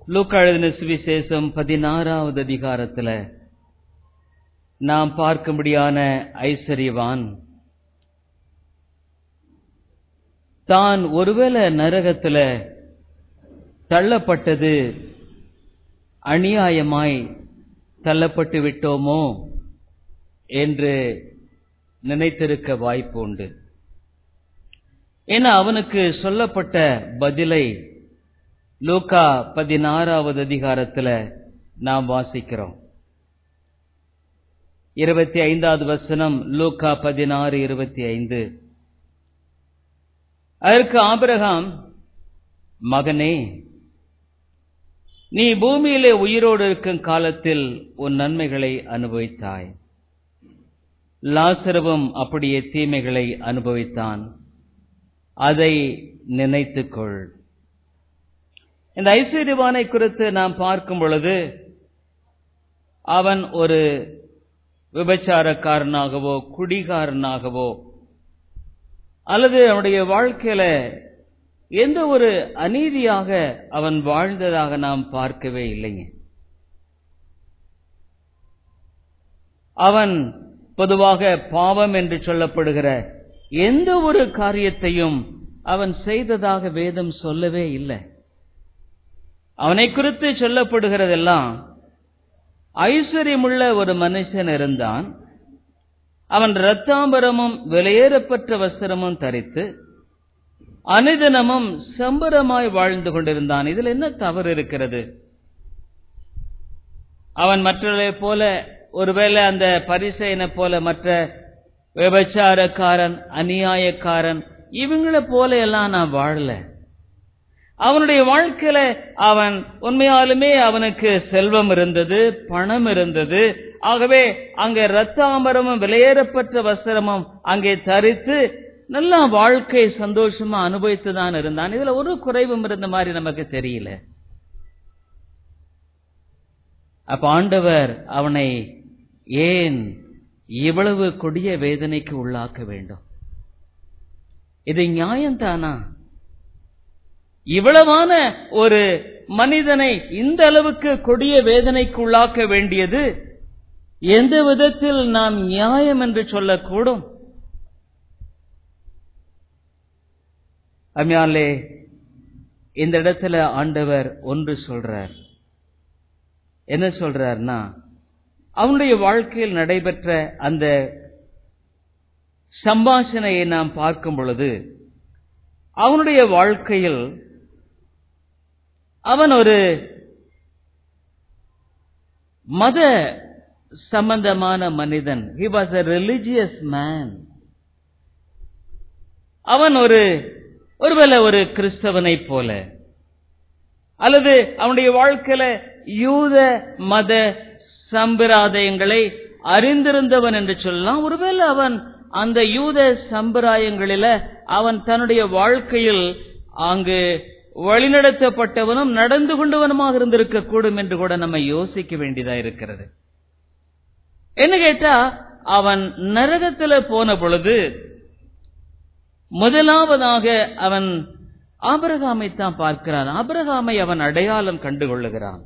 லூக்கா எழுதின சுவிசேஷம் பதினாறாவது அதிகாரத்துல நாம் பார்க்கும்படியான ஐஸ்வர்யவான் தான் ஒருவேளை நரகத்துல தள்ளப்பட்டது அநியாயமாய் தள்ளப்பட்டு விட்டோமோ என்று நினைத்திருக்க வாய்ப்பு உண்டு ஏன்னா அவனுக்கு சொல்லப்பட்ட பதிலை லூக்கா பதினாறாவது அதிகாரத்துல நாம் வாசிக்கிறோம் இருபத்தி ஐந்தாவது வசனம் லூக்கா பதினாறு இருபத்தி ஐந்து அதற்கு ஆபிரகாம் மகனே நீ பூமியிலே உயிரோடு இருக்கும் காலத்தில் உன் நன்மைகளை அனுபவித்தாய் லாசரவும் அப்படியே தீமைகளை அனுபவித்தான் அதை நினைத்துக்கொள் இந்த ஐஸ்வர்யவானை குறித்து நாம் பார்க்கும் பொழுது அவன் ஒரு விபச்சாரக்காரனாகவோ குடிகாரனாகவோ அல்லது அவனுடைய வாழ்க்கையில எந்த ஒரு அநீதியாக அவன் வாழ்ந்ததாக நாம் பார்க்கவே இல்லைங்க அவன் பொதுவாக பாவம் என்று சொல்லப்படுகிற எந்த ஒரு காரியத்தையும் அவன் செய்ததாக வேதம் சொல்லவே இல்லை அவனை குறித்து சொல்லப்படுகிறதெல்லாம் ஐஸ்வர்யமுள்ள ஒரு மனுஷன் இருந்தான் அவன் இரத்தாம்பரமும் விலையேறப்பட்ட வஸ்திரமும் தரித்து அனுதினமும் சம்பரமாய் வாழ்ந்து கொண்டிருந்தான் இதில் என்ன தவறு இருக்கிறது அவன் மற்றவர்களை போல ஒருவேளை அந்த பரிசையனை போல மற்ற விபச்சாரக்காரன் அநியாயக்காரன் இவங்கள போல எல்லாம் நான் வாழல அவனுடைய வாழ்க்கையில அவன் உண்மையாலுமே அவனுக்கு செல்வம் இருந்தது பணம் இருந்தது ஆகவே அங்கே ரத்தாம்பரமும் விலையேறப்பட்ட வஸ்திரமும் அங்கே தரித்து நல்லா வாழ்க்கை சந்தோஷமா அனுபவித்து தான் இருந்தான் இதுல ஒரு குறைவும் இருந்த மாதிரி நமக்கு தெரியல அப்ப ஆண்டவர் அவனை ஏன் இவ்வளவு கொடிய வேதனைக்கு உள்ளாக்க வேண்டும் இது நியாயம்தானா இவ்வளவான ஒரு மனிதனை இந்த அளவுக்கு கொடிய வேதனைக்கு உள்ளாக்க வேண்டியது எந்த விதத்தில் நாம் நியாயம் என்று சொல்லக்கூடும் அம்யாலே இந்த இடத்துல ஆண்டவர் ஒன்று சொல்றார் என்ன சொல்றார்னா அவனுடைய வாழ்க்கையில் நடைபெற்ற அந்த சம்பாஷணையை நாம் பார்க்கும் பொழுது அவனுடைய வாழ்க்கையில் அவன் ஒரு மத சம்பந்தமான மனிதன் he was a religious man அவன் ஒரு ஒருவேளை ஒரு கிறிஸ்தவனை போல அல்லது அவனுடைய வாழ்க்கையில யூத மத சம்பிரதாயங்களை அறிந்திருந்தவன் என்று சொல்லலாம் ஒருவேளை அவன் அந்த யூத சம்பிரதாயங்களில அவன் தன்னுடைய வாழ்க்கையில் அங்கு வழிநடத்தப்பட்டவனும் நடந்து கொண்டவனுமாக இருந்திருக்க கூடும் என்று கூட நம்ம யோசிக்க வேண்டியதா இருக்கிறது என்ன கேட்டா அவன் நரகத்துல போன பொழுது முதலாவதாக அவன் ஆபரகாமை தான் பார்க்கிறான் ஆபரகாமை அவன் அடையாளம் கண்டு கொள்ளுகிறான்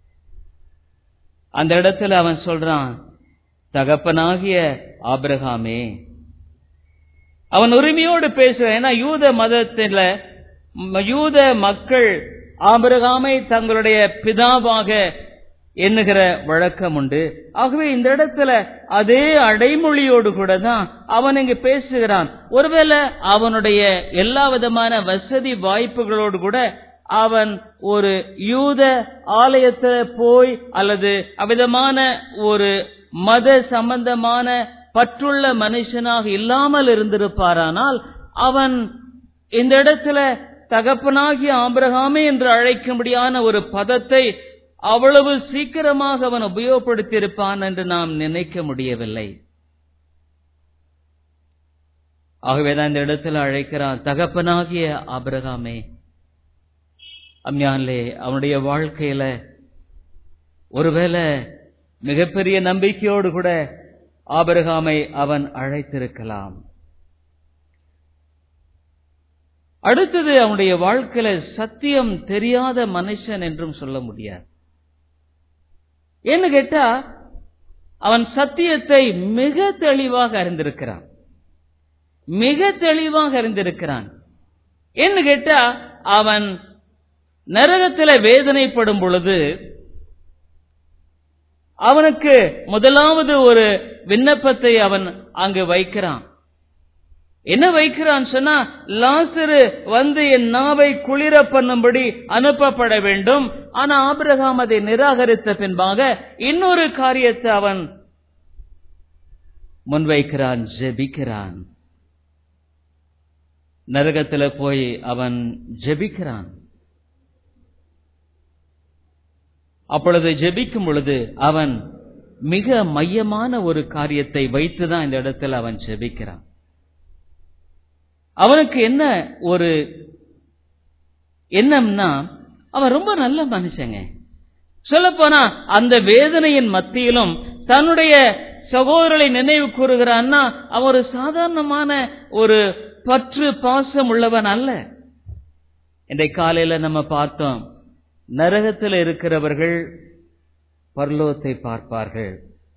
அந்த இடத்துல அவன் சொல்றான் தகப்பனாகிய ஆபிரகாமே அவன் உரிமையோடு பேசுறான் ஏன்னா யூத மதத்துல யூத மக்கள் ஆபிரகாமை தங்களுடைய பிதாவாக எண்ணுகிற வழக்கம் உண்டு ஆகவே இந்த இடத்துல அதே அடைமொழியோடு கூட தான் அவன் இங்கு பேசுகிறான் ஒருவேளை அவனுடைய எல்லா விதமான வசதி வாய்ப்புகளோடு கூட அவன் ஒரு யூத ஆலயத்துல போய் அல்லது அவ்விதமான ஒரு மத சம்பந்தமான பற்றுள்ள மனுஷனாக இல்லாமல் இருந்திருப்பாரானால் அவன் இந்த இடத்துல தகப்பனாகிய ஆபிரகாமே என்று அழைக்கும்படியான ஒரு பதத்தை அவ்வளவு சீக்கிரமாக அவன் உபயோகப்படுத்தியிருப்பான் என்று நாம் நினைக்க முடியவில்லை ஆகவேதான் இந்த இடத்துல அழைக்கிறான் தகப்பனாகிய ஆபிரகாமே அம்யான்லே அவனுடைய வாழ்க்கையில ஒருவேளை மிகப்பெரிய நம்பிக்கையோடு கூட ஆபிரகாமை அவன் அழைத்திருக்கலாம் அடுத்தது அவனுடைய வாழ்க்கையில சத்தியம் தெரியாத மனுஷன் என்றும் சொல்ல முடியாது என்ன கேட்டா அவன் சத்தியத்தை மிக தெளிவாக அறிந்திருக்கிறான் மிக தெளிவாக அறிந்திருக்கிறான் என்ன கேட்டா அவன் நரகத்தில் வேதனைப்படும் பொழுது அவனுக்கு முதலாவது ஒரு விண்ணப்பத்தை அவன் அங்கு வைக்கிறான் என்ன வைக்கிறான் சொன்னா லாசரு வந்து என் நாவை குளிர பண்ணும்படி அனுப்பப்பட வேண்டும் ஆனா ஆபிரகாம் அதை நிராகரித்த பின்பாக இன்னொரு காரியத்தை அவன் முன்வைக்கிறான் ஜெபிக்கிறான் நரகத்துல போய் அவன் ஜெபிக்கிறான் அப்பொழுது ஜெபிக்கும் பொழுது அவன் மிக மையமான ஒரு காரியத்தை வைத்துதான் இந்த இடத்துல அவன் ஜெபிக்கிறான் அவனுக்கு என்ன ஒரு எண்ணம்னா அவன் ரொம்ப நல்ல மனுஷங்க சொல்லப்போனா அந்த வேதனையின் மத்தியிலும் தன்னுடைய சகோதரரை நினைவு கூறுகிறான்னா அவன் ஒரு சாதாரணமான ஒரு பற்று பாசம் உள்ளவன் அல்ல இன்றைய காலையில நம்ம பார்த்தோம் நரகத்தில் இருக்கிறவர்கள் பரலோகத்தை பார்ப்பார்கள்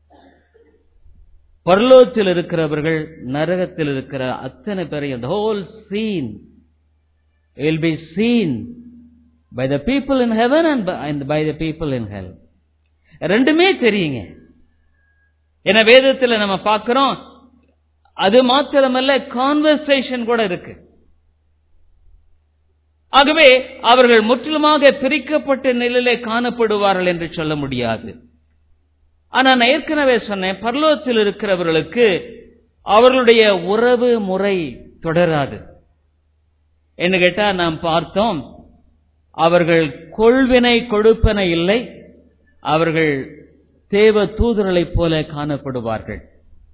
பரலோகத்தில் இருக்கிறவர்கள் நரகத்தில் இருக்கிற அத்தனை பேரையும் the whole scene will be seen by the people in heaven and by, and by the people in hell ரெண்டுமே தெரியுங்க என வேதத்தில் நம்ம பார்க்கிறோம் அது மாத்திரமல்ல கான்வர்சேஷன் கூட இருக்கு ஆகவே அவர்கள் முற்றிலுமாக பிரிக்கப்பட்ட நிலையிலே காணப்படுவார்கள் என்று சொல்ல முடியாது ஆனா நான் ஏற்கனவே சொன்னேன் பரலோகத்தில் இருக்கிறவர்களுக்கு அவர்களுடைய உறவு முறை தொடராது என்று கேட்டா நாம் பார்த்தோம் அவர்கள் கொள்வினை கொடுப்பன இல்லை அவர்கள் தேவ தூதர்களைப் போல காணப்படுவார்கள்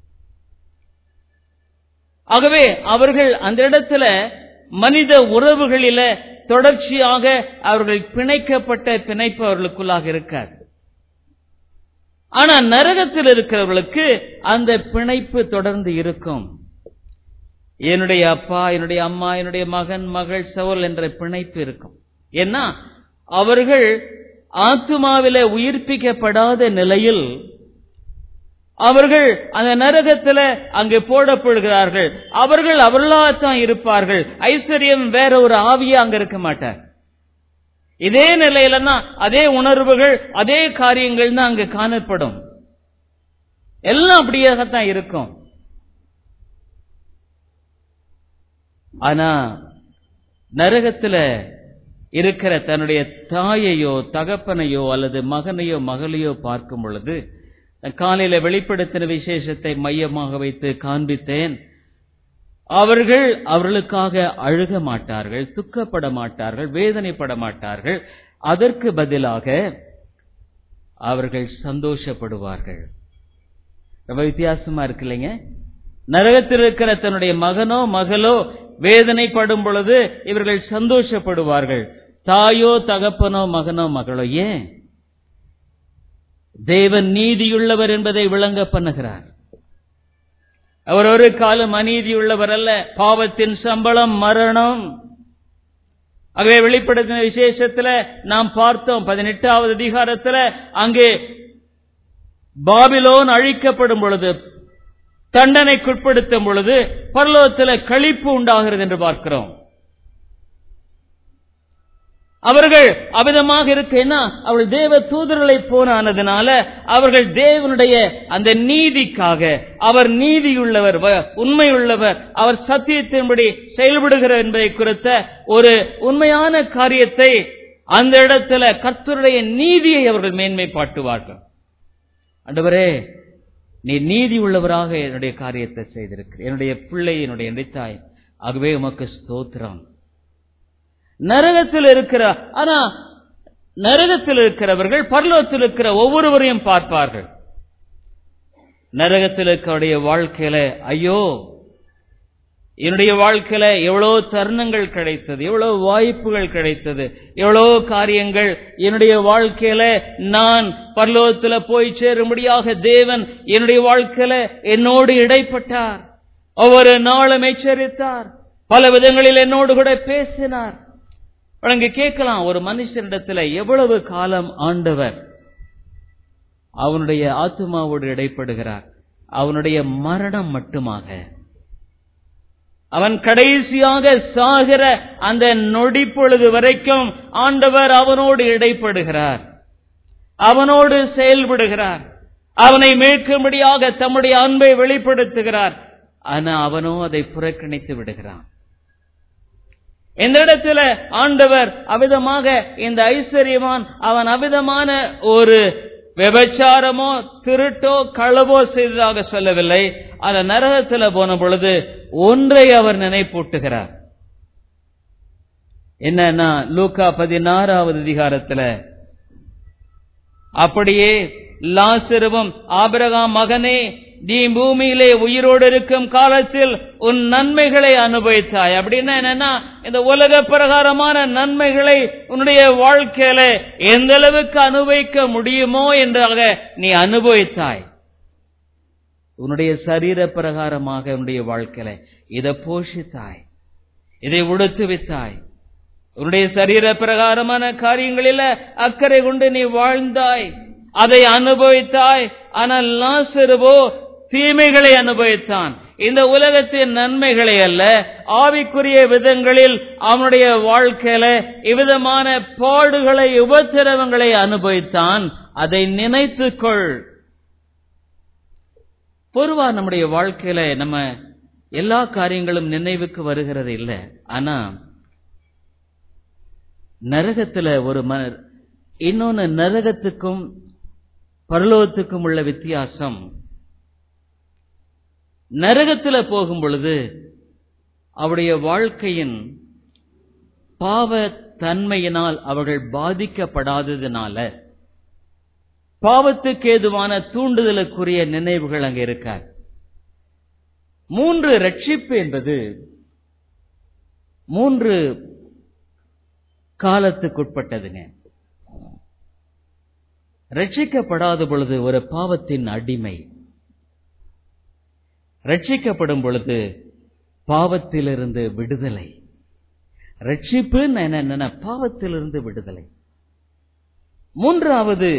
ஆகவே அவர்கள் அந்த இடத்துல மனித உறவுகளில தொடர்ச்சியாக அவர்கள் பிணைக்கப்பட்ட பிணைப்பு அவர்களுக்குள்ளாக இருக்காது ஆனா நரகத்தில் இருக்கிறவர்களுக்கு அந்த பிணைப்பு தொடர்ந்து இருக்கும் என்னுடைய அப்பா என்னுடைய அம்மா என்னுடைய மகன் மகள் சவுல் என்ற பிணைப்பு இருக்கும் ஏன்னா அவர்கள் ஆத்துமாவில உயிர்ப்பிக்கப்படாத நிலையில் அவர்கள் அந்த நரகத்துல அங்கு போடப்படுகிறார்கள் அவர்கள் அவர்களாகத்தான் இருப்பார்கள் ஐஸ்வர்யம் வேற ஒரு ஆவியா அங்க இருக்க மாட்டார் இதே நிலையில தான் அதே உணர்வுகள் அதே காரியங்கள் தான் அங்கு காணப்படும் எல்லாம் அப்படியாகத்தான் இருக்கும் ஆனா நரகத்துல இருக்கிற தன்னுடைய தாயையோ தகப்பனையோ அல்லது மகனையோ மகளையோ பார்க்கும் பொழுது காலையில வெளிப்படுத்தின விசேஷத்தை மையமாக வைத்து காண்பித்தேன் அவர்கள் அவர்களுக்காக அழுக மாட்டார்கள் துக்கப்பட மாட்டார்கள் வேதனைப்பட மாட்டார்கள் அதற்கு பதிலாக அவர்கள் சந்தோஷப்படுவார்கள் ரொம்ப வித்தியாசமா இருக்கு இல்லைங்க நரகத்தில் இருக்கிற தன்னுடைய மகனோ மகளோ வேதனைப்படும் பொழுது இவர்கள் சந்தோஷப்படுவார்கள் தாயோ தகப்பனோ மகனோ மகளோ ஏன் தேவன் நீதியுள்ளவர் என்பதை விளங்க பண்ணுகிறார் அவர் ஒரு காலம் அநீதியுள்ளவர் அல்ல பாவத்தின் சம்பளம் மரணம் ஆகவே வெளிப்படுத்தின விசேஷத்துல நாம் பார்த்தோம் பதினெட்டாவது அதிகாரத்துல அங்கே பாபிலோன் அழிக்கப்படும் பொழுது தண்டனைக்குட்படுத்தும் பொழுது பரலோகத்தில் கழிப்பு உண்டாகிறது என்று பார்க்கிறோம் அவர்கள் அவிதமாக இருக்கேன்னா அவர்கள் தேவ தூதர்களை போனானதுனால அவர்கள் தேவனுடைய அந்த நீதிக்காக அவர் நீதியுள்ளவர் உண்மையுள்ளவர் அவர் சத்தியத்தின்படி செயல்படுகிறார் என்பதை குறித்த ஒரு உண்மையான காரியத்தை அந்த இடத்துல கர்த்தருடைய நீதியை அவர்கள் மேன்மை பாட்டுவார்கள் அண்டவரே நீ நீதி உள்ளவராக என்னுடைய காரியத்தை செய்திருக்கிற என்னுடைய பிள்ளை என்னுடைய நினைத்தாய் ஆகவே உமக்கு ஸ்தோத்திரம் நரகத்தில் இருக்கிற ஆனா நரகத்தில் இருக்கிறவர்கள் பரலோகத்தில் இருக்கிற ஒவ்வொருவரையும் பார்ப்பார்கள் நரகத்தில் இருக்கிற வாழ்க்கையில ஐயோ என்னுடைய வாழ்க்கையில எவ்வளவு தருணங்கள் கிடைத்தது எவ்வளவு வாய்ப்புகள் கிடைத்தது எவ்வளவு காரியங்கள் என்னுடைய வாழ்க்கையில நான் பரலோகத்துல போய் சேரும்படியாக தேவன் என்னுடைய வாழ்க்கையில என்னோடு இடைப்பட்டார் ஒவ்வொரு நாளும் எச்சரித்தார் பல விதங்களில் என்னோடு கூட பேசினார் அங்க கேட்கலாம் ஒரு மனுஷனிடத்துல எவ்வளவு காலம் ஆண்டவர் அவனுடைய ஆத்மாவோடு இடைப்படுகிறார் அவனுடைய மரணம் மட்டுமாக அவன் கடைசியாக சாகிற அந்த நொடி பொழுது வரைக்கும் ஆண்டவர் அவனோடு இடைப்படுகிறார் அவனோடு செயல்படுகிறார் அவனை மீட்கும்படியாக தம்முடைய அன்பை வெளிப்படுத்துகிறார் ஆனா அவனோ அதை புறக்கணித்து விடுகிறான் இந்த இடத்துல ஆண்டவர் அவிதமாக இந்த ஐஸ்வர்யமான் அவன் அவிதமான ஒரு விபச்சாரமோ திருட்டோ களவோ செய்ததாக சொல்லவில்லை அந்த நரகத்தில் போன பொழுது ஒன்றை அவர் நினைப்பூட்டுகிறார் என்னன்னா லூக்கா பதினாறாவது அதிகாரத்துல அப்படியே லாசிருவும் ஆபிரகாம் மகனே நீ பூமியிலே உயிரோடு இருக்கும் காலத்தில் உன் நன்மைகளை அனுபவித்தாய் அப்படின்னா என்னன்னா இந்த உலக பிரகாரமான நன்மைகளை உன்னுடைய வாழ்க்கையில எந்த அளவுக்கு அனுபவிக்க முடியுமோ என்றாக நீ அனுபவித்தாய் உன்னுடைய சரீர பிரகாரமாக உன்னுடைய வாழ்க்கையில இதை போஷித்தாய் இதை உடுத்துவித்தாய் உன்னுடைய சரீர பிரகாரமான காரியங்களில அக்கறை கொண்டு நீ வாழ்ந்தாய் அதை அனுபவித்தாய் ஆனால் லாசருவோ தீமைகளை அனுபவித்தான் இந்த உலகத்தின் நன்மைகளை அல்ல ஆவிக்குரிய விதங்களில் அவனுடைய வாழ்க்கையில இவ்விதமான பாடுகளை உபத்திரவங்களை அனுபவித்தான் அதை நினைத்துக்கொள் பொதுவா நம்முடைய வாழ்க்கையில நம்ம எல்லா காரியங்களும் நினைவுக்கு வருகிறது இல்ல ஆனா நரகத்துல ஒரு மனர் இன்னொன்னு நரகத்துக்கும் பரலோகத்துக்கும் உள்ள வித்தியாசம் நரகத்துல போகும் பொழுது அவருடைய வாழ்க்கையின் பாவ தன்மையினால் அவர்கள் பாதிக்கப்படாததுனால பாவத்துக்கு ஏதுவான தூண்டுதலுக்குரிய நினைவுகள் அங்க இருக்கார் மூன்று ரட்சிப்பு என்பது மூன்று காலத்துக்குட்பட்டதுங்க ரட்சிக்கப்படாத பொழுது ஒரு பாவத்தின் அடிமை ரட்சிக்கப்படும் பொழுது பாவத்திலிருந்து விடுதலை ரட்சிப்பு என்ன பாவத்திலிருந்து விடுதலை மூன்றாவது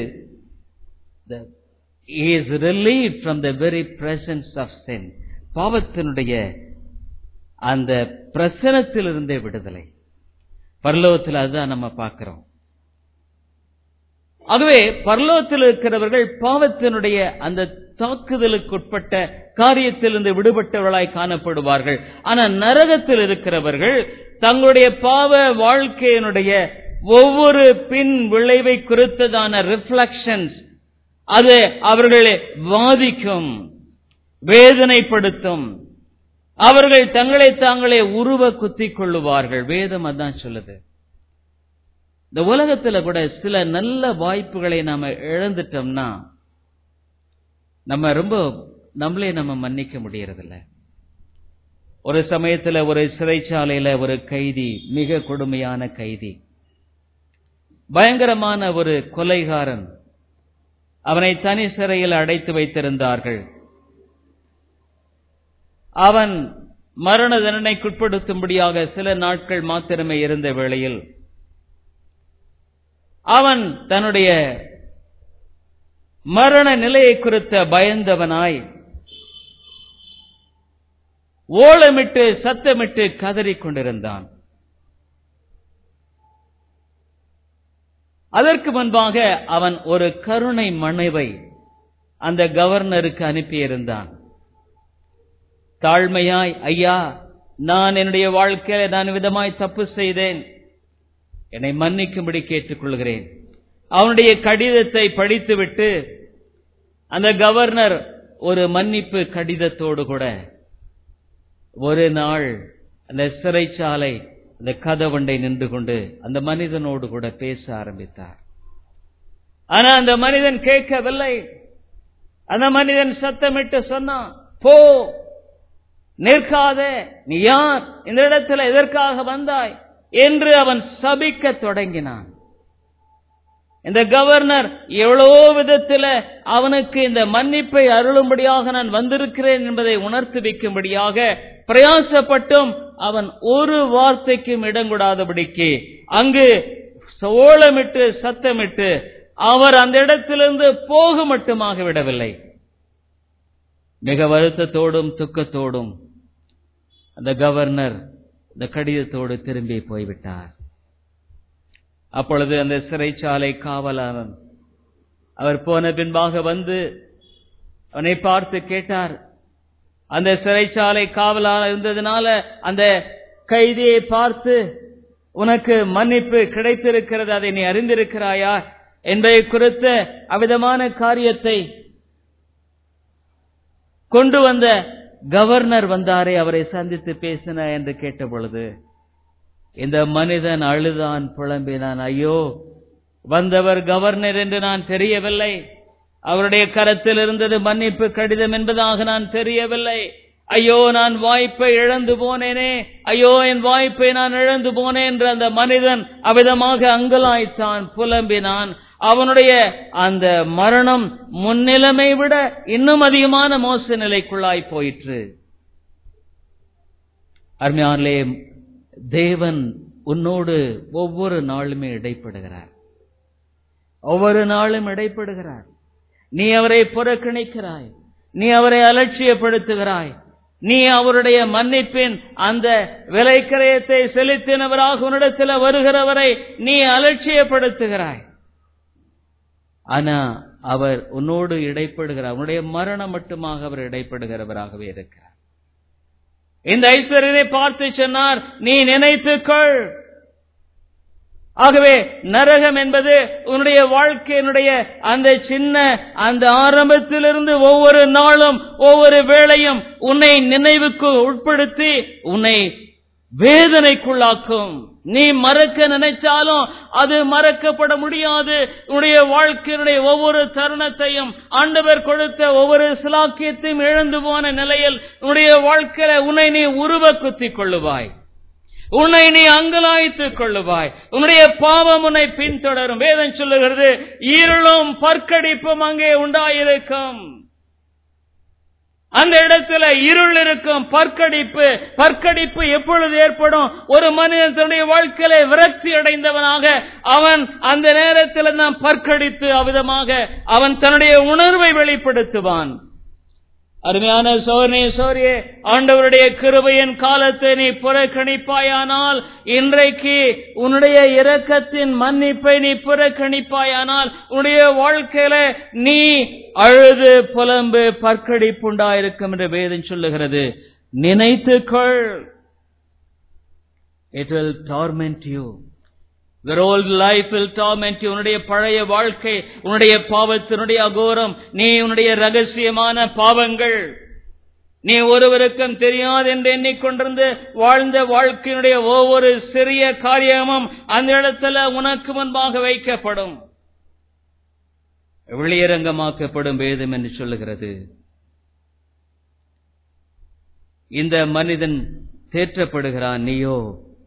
is relieve from the very presence of sin பாவத்தினுடைய அந்த பிரசனத்திலிருந்தே விடுதலை பரலோகத்தில் அதுதான் நம்ம பார்க்கிறோம் ஆகவே பரலோகத்தில் இருக்கிறவர்கள் பாவத்தினுடைய அந்த தாக்குதலுக்குட்பட்ட காரியத்திலிருந்து விடுபட்டவர்களாய் காணப்படுவார்கள் ஆனா நரகத்தில் இருக்கிறவர்கள் தங்களுடைய பாவ வாழ்க்கையினுடைய ஒவ்வொரு பின் விளைவை குறித்ததான ரிஃப்ளக்ஷன்ஸ் அது அவர்களை பாதிக்கும் வேதனைப்படுத்தும் அவர்கள் தங்களை தாங்களே உருவ குத்திக் கொள்ளுவார்கள் வேதம் அதான் சொல்லுது இந்த உலகத்துல கூட சில நல்ல வாய்ப்புகளை நாம இழந்துட்டோம்னா நம்ம ரொம்ப நம்மளே நம்ம மன்னிக்க முடியறதில்ல ஒரு சமயத்துல ஒரு சிறைச்சாலையில ஒரு கைதி மிக கொடுமையான கைதி பயங்கரமான ஒரு கொலைகாரன் அவனை தனி சிறையில் அடைத்து வைத்திருந்தார்கள் அவன் மரண தண்டனைக்குட்படுத்தும்படியாக சில நாட்கள் மாத்திரமே இருந்த வேளையில் அவன் தன்னுடைய மரண நிலையை குறித்த பயந்தவனாய் ஓலமிட்டு சத்தமிட்டு கதறிக் கொண்டிருந்தான் அதற்கு முன்பாக அவன் ஒரு கருணை மனைவை அந்த கவர்னருக்கு அனுப்பியிருந்தான் தாழ்மையாய் ஐயா நான் என்னுடைய வாழ்க்கையில நான் விதமாய் தப்பு செய்தேன் என்னை மன்னிக்கும்படி கேட்டுக்கொள்கிறேன் அவனுடைய கடிதத்தை படித்துவிட்டு அந்த கவர்னர் ஒரு மன்னிப்பு கடிதத்தோடு கூட ஒரு நாள் அந்த சிறைச்சாலை அந்த கதவண்டை நின்று கொண்டு அந்த மனிதனோடு கூட பேச ஆரம்பித்தார் ஆனா அந்த மனிதன் கேட்கவில்லை அந்த மனிதன் சத்தமிட்டு சொன்னான் போ நிற்காத நீ யார் இந்த இடத்துல எதற்காக வந்தாய் என்று அவன் சபிக்க தொடங்கினான் இந்த கவர்னர் எவ்வளவோ விதத்துல அவனுக்கு இந்த மன்னிப்பை அருளும்படியாக நான் வந்திருக்கிறேன் என்பதை உணர்த்து வைக்கும்படியாக பிரயாசப்பட்டும் அவன் ஒரு வார்த்தைக்கும் இடங்கூடாதபடிக்கு அங்கு ஓலமிட்டு சத்தமிட்டு அவர் அந்த இடத்திலிருந்து போக மட்டுமாக விடவில்லை மிக வருத்தத்தோடும் துக்கத்தோடும் அந்த கவர்னர் இந்த கடிதத்தோடு திரும்பி போய்விட்டார் அப்பொழுது அந்த சிறைச்சாலை காவலாளன் அவர் போன பின்பாக வந்து அவனை பார்த்து கேட்டார் அந்த சிறைச்சாலை காவலாளர் இருந்ததுனால அந்த கைதியை பார்த்து உனக்கு மன்னிப்பு கிடைத்திருக்கிறது அதை நீ அறிந்திருக்கிறாயா என்பதை குறித்த அவிதமான காரியத்தை கொண்டு வந்த கவர்னர் வந்தாரே அவரை சந்தித்து பேசின என்று கேட்ட பொழுது இந்த மனிதன் அழுதான் புலம்பினான் ஐயோ வந்தவர் கவர்னர் என்று நான் தெரியவில்லை அவருடைய கரத்தில் இருந்தது மன்னிப்பு கடிதம் என்பதாக நான் தெரியவில்லை ஐயோ நான் வாய்ப்பை இழந்து போனேனே ஐயோ என் வாய்ப்பை நான் இழந்து போனேன் என்று அந்த மனிதன் அவிதமாக அங்கலாய்த்தான் புலம்பினான் அவனுடைய அந்த மரணம் முன்னிலைமை விட இன்னும் அதிகமான மோச நிலைக்குள்ளாய் போயிற்று அருமையானே தேவன் உன்னோடு ஒவ்வொரு நாளுமே இடைப்படுகிறார் ஒவ்வொரு நாளும் இடைப்படுகிறார் நீ அவரை புறக்கணிக்கிறாய் நீ அவரை அலட்சியப்படுத்துகிறாய் நீ அவருடைய மன்னிப்பின் அந்த விலைக்கரையத்தை செலுத்தினவராக உன்னிடத்தில் வருகிறவரை நீ அலட்சியப்படுத்துகிறாய் ஆனா அவர் உன்னோடு இடைப்படுகிறார் உன்னுடைய மரணம் மட்டுமாக அவர் இடைப்படுகிறவராகவே இருக்கிறார் இந்த ஐஸ்வர்யனை பார்த்து சொன்னார் நீ நினைத்துக்கொள் ஆகவே நரகம் என்பது உன்னுடைய வாழ்க்கையினுடைய அந்த சின்ன அந்த ஆரம்பத்திலிருந்து ஒவ்வொரு நாளும் ஒவ்வொரு வேளையும் உன்னை நினைவுக்கு உட்படுத்தி உன்னை வேதனைக்குள்ளாக்கும் நீ மறக்க நினைச்சாலும் அது மறக்கப்பட முடியாது உன்னுடைய வாழ்க்கையினுடைய ஒவ்வொரு தருணத்தையும் ஆண்டவர் கொடுத்த ஒவ்வொரு சிலாக்கியத்தையும் இழந்து போன நிலையில் உன்னுடைய வாழ்க்கையில உன்னை நீ உருவ குத்திக் கொள்ளுவாய் உன்னை நீ அங்கலாய்த்துக் கொள்ளுவாய் உன்னுடைய பாவம் உன்னை பின்தொடரும் வேதம் சொல்லுகிறது இருளும் பற்கடிப்பும் அங்கே உண்டாயிருக்கும் அந்த இடத்துல இருள் இருக்கும் பற்கடிப்பு பற்கடிப்பு எப்பொழுது ஏற்படும் ஒரு மனிதன் தன்னுடைய வாழ்க்கையில விரக்தி அடைந்தவனாக அவன் அந்த நேரத்தில் தான் பற்கடித்து அவ்விதமாக அவன் தன்னுடைய உணர்வை வெளிப்படுத்துவான் அருமையான சோர்னே சோரியே ஆண்டவருடைய கிருபையின் காலத்தை நீ புறக்கணிப்பாயானால் இன்றைக்கு உன்னுடைய இரக்கத்தின் மன்னிப்பை நீ புறக்கணிப்பாயானால் உன்னுடைய வாழ்க்கையில நீ அழுது புலம்பு பற்கடிப்புண்டாயிருக்கும் என்று வேதம் சொல்லுகிறது நினைத்துக்கொள் it will torment you Your old life will torment you. உன்னுடைய பழைய வாழ்க்கை உன்னுடைய பாவத்தினுடைய அகோரம் நீ உன்னுடைய ரகசியமான பாவங்கள் நீ ஒருவருக்கும் தெரியாது என்று எண்ணிக்கொண்டிருந்து வாழ்ந்த வாழ்க்கையினுடைய ஒவ்வொரு சிறிய காரியமும் அந்த இடத்துல உனக்கு முன்பாக வைக்கப்படும் வெளியரங்கமாக்கப்படும் வேதம் என்று சொல்லுகிறது இந்த மனிதன் தேற்றப்படுகிறான் நீயோ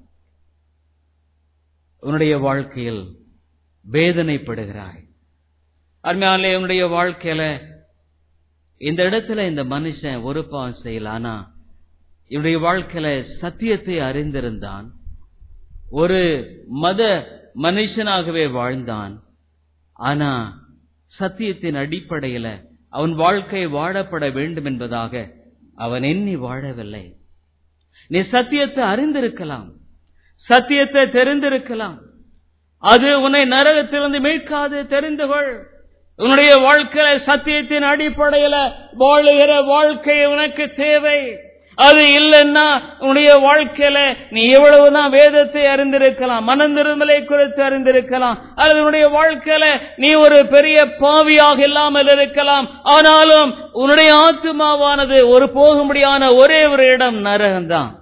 உன்னுடைய வாழ்க்கையில் வேதனைப்படுகிறாய் அருமையாலே உன்னுடைய வாழ்க்கையில இந்த இடத்துல இந்த மனுஷன் ஒரு பாவம் செய்யல ஆனா இவனுடைய வாழ்க்கையில சத்தியத்தை அறிந்திருந்தான் ஒரு மத மனுஷனாகவே வாழ்ந்தான் ஆனா சத்தியத்தின் அடிப்படையில அவன் வாழ்க்கை வாழப்பட வேண்டும் என்பதாக அவன் எண்ணி வாழவில்லை நீ சத்தியத்தை அறிந்திருக்கலாம் சத்தியத்தை தெரிந்திருக்கலாம் அது உன்னை நரகத்திலிருந்து மீட்காது தெரிந்து கொள் உன்னுடைய வாழ்க்கையில சத்தியத்தின் அடிப்படையில வாழுகிற வாழ்க்கை உனக்கு தேவை அது இல்லைன்னா உன்னுடைய வாழ்க்கையில நீ எவ்வளவுதான் வேதத்தை அறிந்திருக்கலாம் மனந்திருமலை குறித்து அறிந்திருக்கலாம் அல்லது உன்னுடைய வாழ்க்கையில நீ ஒரு பெரிய பாவியாக இல்லாமல் இருக்கலாம் ஆனாலும் உன்னுடைய ஆத்மாவானது ஒரு போகும்படியான ஒரே ஒரு இடம் நரகம்தான்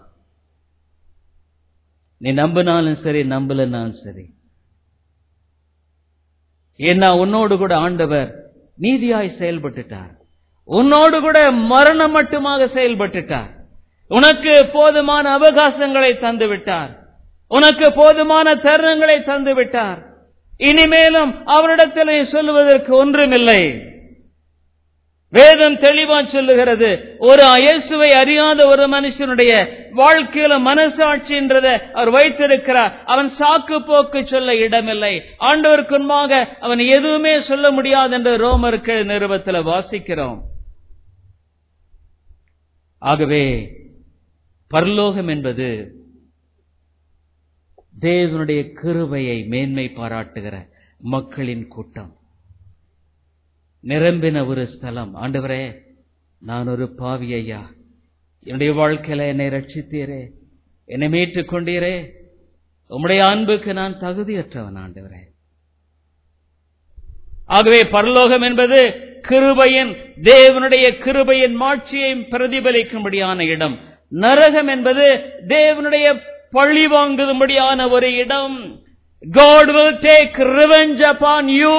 நீ நம்பினாலும் சரி நம்பலனாலும் சரி ஏன்னா உன்னோடு கூட ஆண்டவர் நீதியாய் செயல்பட்டுட்டார் உன்னோடு கூட மரணம் மட்டுமாக செயல்பட்டுட்டார் உனக்கு போதுமான அவகாசங்களை தந்து விட்டார் உனக்கு போதுமான தருணங்களை தந்து விட்டார் இனிமேலும் அவரிடத்தில் சொல்லுவதற்கு ஒன்றுமில்லை வேதம் தெளிவா சொல்லுகிறது ஒரு இயேசுவை அறியாத ஒரு மனுஷனுடைய வாழ்க்கையில மனசாட்சின்றத அவர் வைத்திருக்கிறார் அவன் சாக்கு போக்கு சொல்ல இடமில்லை ஆண்டவருக்கு முன்பாக அவன் எதுவுமே சொல்ல முடியாது என்று ரோமருக்கு நிறுவத்தில் வாசிக்கிறோம் ஆகவே பரலோகம் என்பது தேவனுடைய கிருபையை மேன்மை பாராட்டுகிற மக்களின் கூட்டம் நிரம்பின ஒரு ஸ்தலம் ஆண்டவரே நான் ஒரு பாவி ஐயா என்னுடைய வாழ்க்கையில என்னை ரட்சித்தீரே என்னை மீட்டுக் கொண்டீரே உம்முடைய அன்புக்கு நான் தகுதியற்றவன் ஆண்டவரே ஆகவே பரலோகம் என்பது கிருபையின் தேவனுடைய கிருபையின் மாட்சியை பிரதிபலிக்கும்படியான இடம் நரகம் என்பது தேவனுடைய பழி வாங்கும்படியான ஒரு இடம் God will take revenge upon you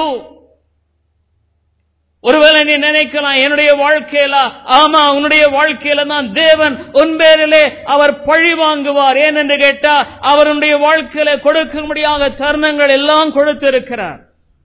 ஒருவேளை நீ நினைக்கலாம் என்னுடைய வாழ்க்கையில ஆமா உன்னுடைய வாழ்க்கையில தான் தேவன் உன் பேரிலே அவர் பழி வாங்குவார் ஏனென்று கேட்டா அவருடைய வாழ்க்கையில கொடுக்க முடியாத தருணங்கள் எல்லாம் கொடுத்திருக்கிறார்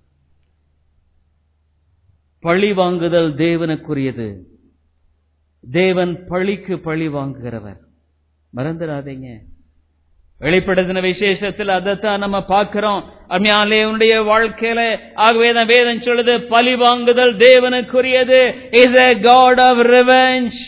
பழி வாங்குதல் தேவனுக்குரியது தேவன் பழிக்கு பழி வாங்குகிறவர் மறந்துடாதீங்க வெளிப்படுத்தின விசேஷத்தில் அதைத்தான் நம்ம பார்க்கிறோம் அம்மையாலே உன்னுடைய வாழ்க்கையில ஆகவே தான் வேதம் சொல்லுது பழி வாங்குதல் தேவனுக்குரியது is a God of revenge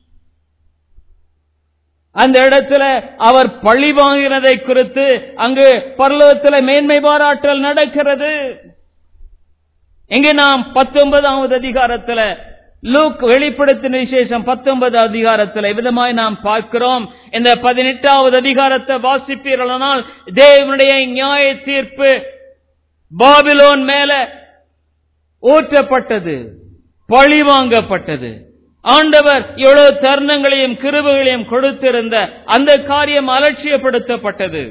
அந்த இடத்துல அவர் பழி வாங்கினதை குறித்து அங்கு பரலோகத்தில் மேன்மை பாராட்டல் நடக்கிறது இங்கே நாம் பத்தொன்பதாவது அதிகாரத்துல லூக் வெளிப்படுத்தின விசேஷம் பத்தொன்பது அதிகாரத்தில் விதமாய் நாம் பார்க்கிறோம் இந்த பதினெட்டாவது அதிகாரத்தை வாசிப்பீர்களானால் தேவனுடைய நியாய தீர்ப்பு பாபிலோன் மேல ஊற்றப்பட்டது பழி வாங்கப்பட்டது ஆண்டவர் எவ்வளவு தருணங்களையும் கிருபுகளையும் கொடுத்திருந்த அந்த காரியம் அலட்சியப்படுத்தப்பட்டது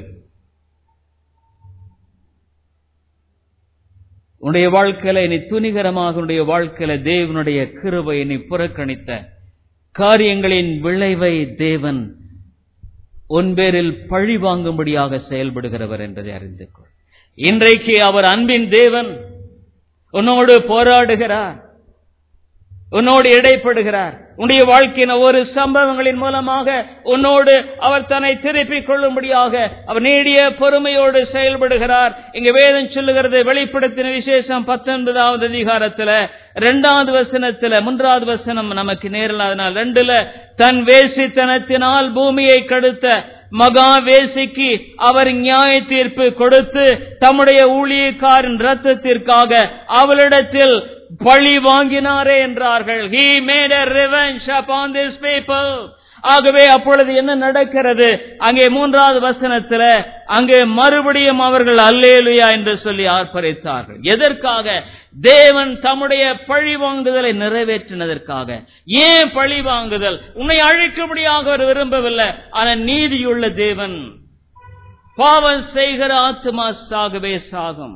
உன்னுடைய வாழ்க்கையில நீ துணிகரமாக உன்னுடைய வாழ்க்கையில தேவனுடைய கிருபை நீ புறக்கணித்த காரியங்களின் விளைவை தேவன் உன் பேரில் பழி வாங்கும்படியாக செயல்படுகிறவர் என்பதை அறிந்து கொள் இன்றைக்கு அவர் அன்பின் தேவன் உன்னோடு போராடுகிறார் உன்னோடு இடைப்படுகிறார் உன்னுடைய வாழ்க்கையின் ஒவ்வொரு சம்பவங்களின் மூலமாக உன்னோடு அவர் தன்னை திருப்பிக் கொள்ளும்படியாக அவர் நீடிய பொறுமையோடு செயல்படுகிறார் இங்க வேதம் சொல்லுகிறது வெளிப்படுத்தின விசேஷம் பத்தொன்பதாவது அதிகாரத்துல இரண்டாவது வசனத்துல மூன்றாவது வசனம் நமக்கு நேரில் அதனால் ரெண்டுல தன் வேசித்தனத்தினால் பூமியை கடுத்த மகா வேசிக்கு அவர் நியாய தீர்ப்பு கொடுத்து தம்முடைய ஊழியக்காரின் ரத்தத்திற்காக அவளிடத்தில் பழி வாங்கினாரே என்றார்கள் he made a revenge upon these people ஆகவே அப்பொழுது என்ன நடக்கிறது அங்கே மூன்றாவது வசனத்தில் அங்கே மறுபடியும் அவர்கள் அல்லேலுயா என்று சொல்லி ஆர்ப்பரித்தார்கள் எதற்காக தேவன் தம்முடைய பழி வாங்குதலை நிறைவேற்றினதற்காக ஏன் பழி வாங்குதல் உன்னை அழிக்கும்படியாக அவர் விரும்பவில்லை ஆனால் நீதியுள்ள தேவன் பாவம் செய்கிற ஆத்மா சாகவே சாகும்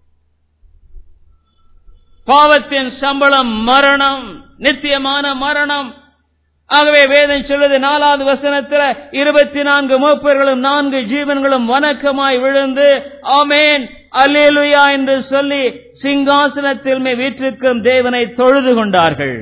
பாவத்தின் சம்பளம் மரணம் நித்தியமான மரணம் ஆகவே வேதம் சொல்லுது நாலாவது வசனத்தில் இருபத்தி நான்கு மூப்பர்களும் நான்கு ஜீவன்களும் வணக்கமாய் விழுந்து ஆமேன் அல்லேலுயா என்று சொல்லி சிங்காசனத்தில் மே வீற்றிருக்கும் தேவனை தொழுது கொண்டார்கள்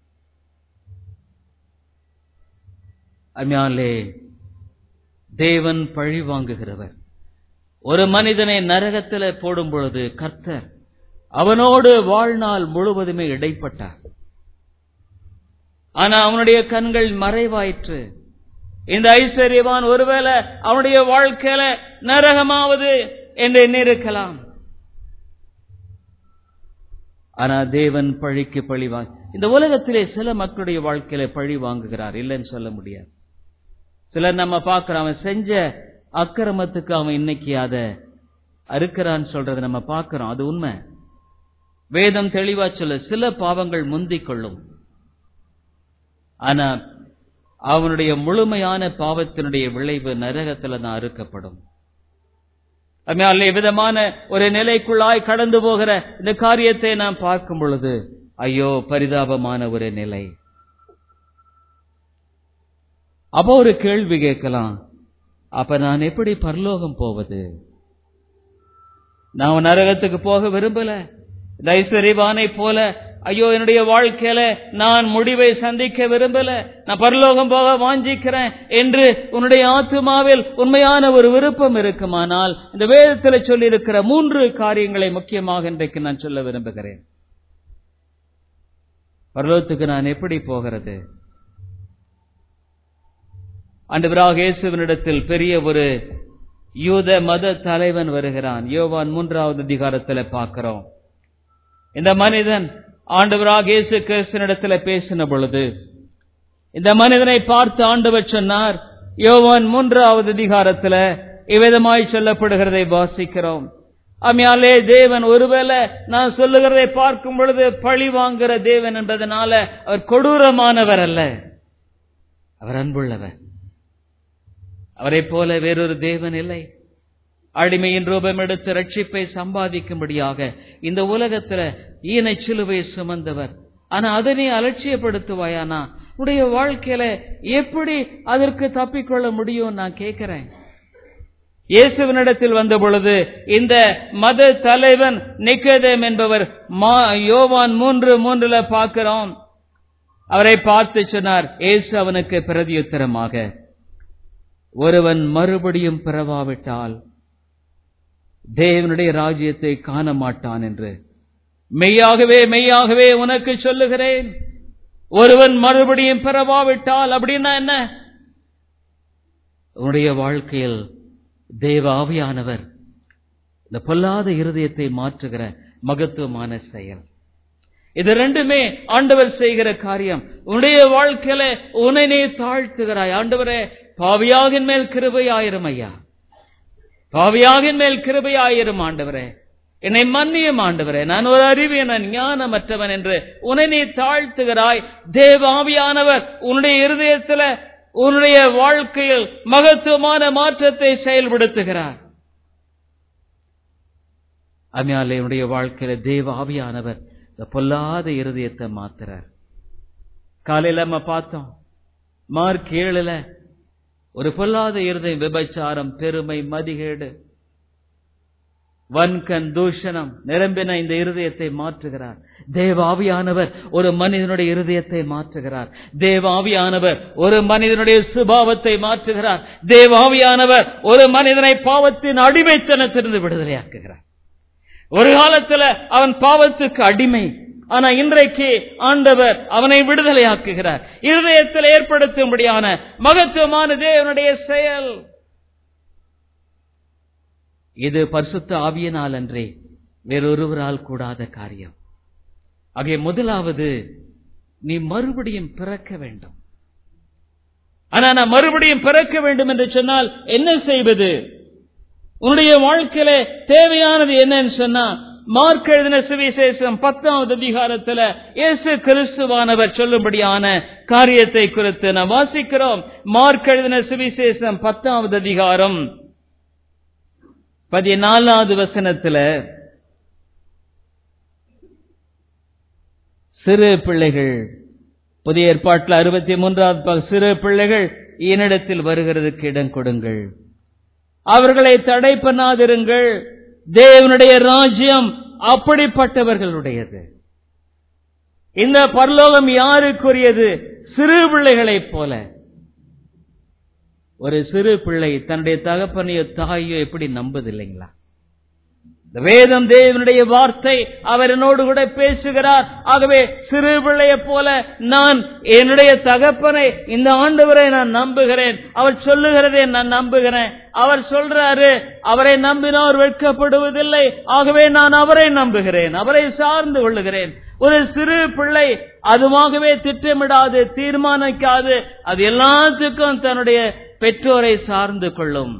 அம்யாலே தேவன் பழி வாங்குகிறவர் ஒரு மனிதனை நரகத்தில் போடும் பொழுது கர்த்தர் அவனோடு வாழ்நாள் முழுவதுமே இடைப்பட்டார் ஆனா அவனுடைய கண்கள் மறைவாயிற்று இந்த ஐஸ்வர்யவான் ஒருவேளை அவனுடைய வாழ்க்கையில நரகமாவது என்று எண்ணிருக்கலாம் ஆனா தேவன் பழிக்கு பழி வாங்க இந்த உலகத்திலே சில மக்களுடைய வாழ்க்கையில பழி வாங்குகிறார் இல்லைன்னு சொல்ல முடியாது சிலர் நம்ம பார்க்கிறோம் அவன் செஞ்ச அக்கிரமத்துக்கு அவன் இன்னைக்கு அதை அறுக்கிறான்னு சொல்றதை நம்ம பார்க்கிறோம் அது உண்மை வேதம் தெளிவா சொல்ல சில பாவங்கள் முந்திக் கொள்ளும் ஆனா அவனுடைய பாவத்தினுடைய விளைவு நரகத்துல தான் அறுக்கப்படும் அல்ல விதமான ஒரு நிலைக்குள்ளாய் கடந்து போகிற இந்த காரியத்தை நாம் பார்க்கும் பொழுது ஐயோ பரிதாபமான ஒரு நிலை அப்போ ஒரு கேள்வி கேட்கலாம் அப்ப நான் எப்படி பரலோகம் போவது நான் நரகத்துக்கு போக விரும்பல இந்த ஐஸ்வர்யவானை போல ஐயோ என்னுடைய வாழ்க்கையில நான் முடிவை சந்திக்க விரும்பல நான் பரலோகம் போக வாஞ்சிக்கிறேன் என்று உன்னுடைய ஆத்துமாவில் உண்மையான ஒரு விருப்பம் இருக்குமானால் இந்த வேதத்தில் சொல்லியிருக்கிற மூன்று காரியங்களை முக்கியமாக இன்றைக்கு நான் சொல்ல விரும்புகிறேன் பரலோகத்துக்கு நான் எப்படி போகிறது ஆண்டவராக இயேசுவினிடத்தில் பெரிய ஒரு யூத மத தலைவன் வருகிறான் யோவான் மூன்றாவது அதிகாரத்தில் பார்க்கிறோம் இந்த மனிதன் ஆண்டவராக இயேசு கிறிஸ்தனிடத்துல பேசின பொழுது இந்த மனிதனை பார்த்து ஆண்டவர் சொன்னார் யோவான் மூன்றாவது அதிகாரத்துல இவ்விதமாய் சொல்லப்படுகிறதை வாசிக்கிறோம் அம்மையாலே தேவன் ஒருவேளை நான் சொல்லுகிறதை பார்க்கும் பொழுது பழி வாங்குகிற தேவன் என்பதனால அவர் கொடூரமானவர் அல்ல அவர் அன்புள்ளவர் அவரை போல வேறொரு தேவன் இல்லை அடிமையின் ரூபம் எடுத்து ரட்சிப்பை சம்பாதிக்கும்படியாக இந்த உலகத்துல ஈனை சிலுவை சுமந்தவர் ஆனா அதனை அலட்சியப்படுத்துவாயானா உடைய வாழ்க்கையில எப்படி அதற்கு தப்பிக்கொள்ள முடியும் நான் கேட்கிறேன் இயேசுவினிடத்தில் வந்த பொழுது இந்த மத தலைவன் நிக்கதேம் என்பவர் யோவான் மூன்று மூன்றுல பார்க்கிறோம் அவரை பார்த்து சொன்னார் இயேசு அவனுக்கு பிரதியுத்தரமாக ஒருவன் மறுபடியும் பிறவாவிட்டால் தேவனுடைய ராஜ்யத்தை காண மாட்டான் என்று மெய்யாகவே மெய்யாகவே உனக்கு சொல்லுகிறேன் ஒருவன் மறுபடியும் பிறவாவிட்டால் அப்படின்னா என்ன உன்னுடைய வாழ்க்கையில் தேவ ஆவியானவர் இந்த பொல்லாத இருதயத்தை மாற்றுகிற மகத்துவமான செயல் இது ரெண்டுமே ஆண்டவர் செய்கிற காரியம் உன்னுடைய வாழ்க்கையில உன்னை நீ தாழ்த்துகிறாய் ஆண்டவரே பாவியாகின் மேல் கிருபையாயிரும் ஐயா பாவியாகின் மேல் கிருபையாயிரும் ஆண்டவரே என்னை மன்னியும் ஆண்டவரே நான் ஒரு அறிவியனன் ஞானமற்றவன் என்று உன்னை நீ தாழ்த்துகிறாய் தேவாவியானவர் உன்னுடைய இருதயத்துல உன்னுடைய வாழ்க்கையில் மகத்துவமான மாற்றத்தை செயல்படுத்துகிறார் அம்மையாலே உன்னுடைய வாழ்க்கையில தேவ ஆவியானவர் இந்த பொல்லாத இருதயத்தை மாத்துறார் காலையில நம்ம பார்த்தோம் மார்க் ஏழுல ஒரு பொல்லாத இருதயம் விபச்சாரம் பெருமை மதிகேடு வன்கண் தூஷணம் நிரம்பின இந்த இருதயத்தை மாற்றுகிறார் தேவாவியானவர் ஒரு மனிதனுடைய இருதயத்தை மாற்றுகிறார் தேவாவியானவர் ஒரு மனிதனுடைய சுபாவத்தை மாற்றுகிறார் தேவாவியானவர் ஒரு மனிதனை பாவத்தின் அடிமைத்தனத்திலிருந்து விடுதலையாக்குகிறார் ஒரு காலத்துல அவன் பாவத்துக்கு அடிமை ஆனா இன்றைக்கு ஆண்டவர் அவனை விடுதலையாக்குகிறார் இருதயத்தில் ஏற்படுத்தும்படியான மகத்துவமான தேவனுடைய செயல் இது பரிசுத்த ஆவியனால் அன்றே வேறொருவரால் கூடாத காரியம் ஆகிய முதலாவது நீ மறுபடியும் பிறக்க வேண்டும் ஆனா நான் மறுபடியும் பிறக்க வேண்டும் என்று சொன்னால் என்ன செய்வது உன்னுடைய வாழ்க்கையில தேவையானது என்னன்னு சொன்னா மார்க் எழுதின சுவிசேஷம் பத்தாவது அதிகாரத்துல இயேசு கிறிஸ்துவானவர் சொல்லும்படியான காரியத்தை குறித்து நாம் வாசிக்கிறோம் மார்க் எழுதின சுவிசேஷம் பத்தாவது அதிகாரம் பதினாலாவது வசனத்துல சிறு பிள்ளைகள் புதிய ஏற்பாட்டில் அறுபத்தி மூன்றாவது சிறு பிள்ளைகள் என்னிடத்தில் வருகிறதுக்கு இடம் கொடுங்கள் அவர்களை தடை பண்ணாதிருங்கள் தேவனுடைய ராஜ்யம் அப்படிப்பட்டவர்களுடையது இந்த பரலோகம் யாருக்குரியது சிறு பிள்ளைகளைப் போல ஒரு சிறு பிள்ளை தன்னுடைய தகப்பனையோ தாயோ எப்படி நம்புது இல்லைங்களா இந்த வேதம் தேவனுடைய வார்த்தை அவர் என்னோடு கூட பேசுகிறார் ஆகவே சிறு பிள்ளைய போல நான் என்னுடைய தகப்பனை இந்த ஆண்டவரை நான் நம்புகிறேன் அவர் சொல்லுகிறதை நான் நம்புகிறேன் அவர் சொல்றாரு அவரை நம்பினோர் வெட்கப்படுவதில்லை ஆகவே நான் அவரை நம்புகிறேன் அவரை சார்ந்து கொள்ளுகிறேன் ஒரு சிறு பிள்ளை அதுவாகவே திட்டமிடாது தீர்மானிக்காது அது எல்லாத்துக்கும் தன்னுடைய பெற்றோரை சார்ந்து கொள்ளும்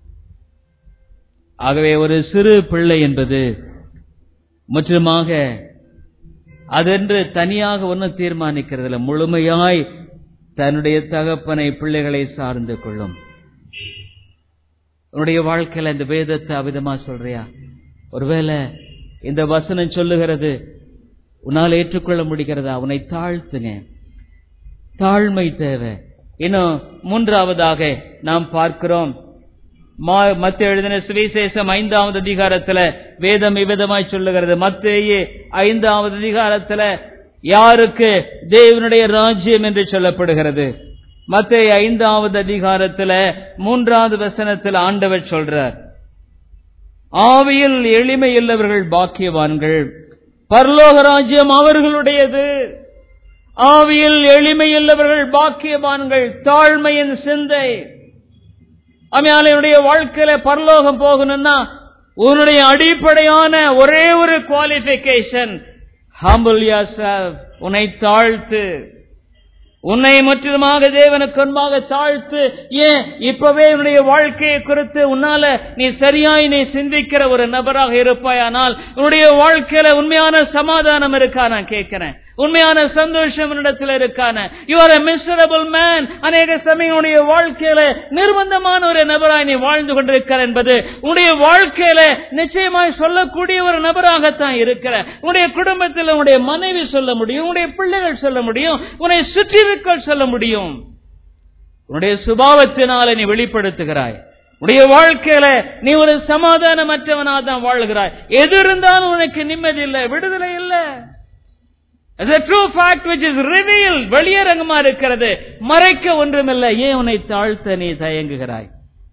ஆகவே ஒரு சிறு பிள்ளை என்பது முற்றிலுமாக அதென்று தனியாக ஒன்றும் தீர்மானிக்கிறதில்ல முழுமையாய் தன்னுடைய தகப்பனை பிள்ளைகளை சார்ந்து கொள்ளும் உன்னுடைய வாழ்க்கையில இந்த வேதத்தை அவிதமா சொல்றியா ஒருவேளை இந்த வசனம் சொல்லுகிறது உன்னால் ஏற்றுக்கொள்ள முடிகிறதா உன்னை தாழ்த்துங்க தாழ்மை தேவை இன்னும் மூன்றாவதாக நாம் பார்க்கிறோம் மத்திய எழுதின சுவிசேஷம் ஐந்தாவது அதிகாரத்துல வேதம் இவ்விதமாய் சொல்லுகிறது மத்தேயே ஐந்தாவது அதிகாரத்துல யாருக்கு தேவனுடைய ராஜ்யம் என்று சொல்லப்படுகிறது மத்திய ஐந்தாவது அதிகாரத்துல மூன்றாவது வசனத்தில் ஆண்டவர் சொல்றார் ஆவியில் எளிமையுள்ளவர்கள் பாக்கியவான்கள் பரலோக ராஜ்யம் அவர்களுடையது ஆவியில் எளிமையுள்ளவர்கள் பாக்கியவான்கள் தாழ்மையின் சிந்தை அமையாளையுடைய வாழ்க்கையில பரலோகம் போகணும்னா உன்னுடைய அடிப்படையான ஒரே ஒரு குவாலிபிகேஷன் ஹம்பிள் yourself உன்னை தாழ்த்து உன்னை முற்றிலுமாக தேவனுக்கு முன்பாக தாழ்த்து ஏன் இப்பவே உன்னுடைய வாழ்க்கையை குறித்து உன்னால நீ சரியாய் நீ சிந்திக்கிற ஒரு நபராக இருப்பாயானால் உன்னுடைய வாழ்க்கையில உண்மையான சமாதானம் இருக்கா நான் கேட்கிறேன் உண்மையான சந்தோஷம் உன்னிடத்தில் இருக்கான யூ ஆர் மிசரபிள் மேன் அநேக சமயம் உன்னுடைய வாழ்க்கையில நிர்பந்தமான ஒரு நபராய் நீ வாழ்ந்து கொண்டிருக்கிற என்பது உன்னுடைய வாழ்க்கையில நிச்சயமாய் சொல்லக்கூடிய ஒரு நபராகத்தான் இருக்கிற உன்னுடைய குடும்பத்தில் உன்னுடைய மனைவி சொல்ல முடியும் உன்னுடைய பிள்ளைகள் சொல்ல முடியும் உன்னை சுற்றிருக்கள் சொல்ல முடியும் உன்னுடைய சுபாவத்தினால நீ வெளிப்படுத்துகிறாய் உடைய வாழ்க்கையில நீ ஒரு சமாதானமற்றவனா தான் வாழ்கிறாய் எது இருந்தாலும் உனக்கு நிம்மதி இல்லை விடுதலை இல்லை As a true fact which is revealed வெளியரங்கமா இருக்கிறது மறைக்க ஒன்றுமில்லை ஏன் உன்னை தாழ்த்த நீ தயங்குகிறாய்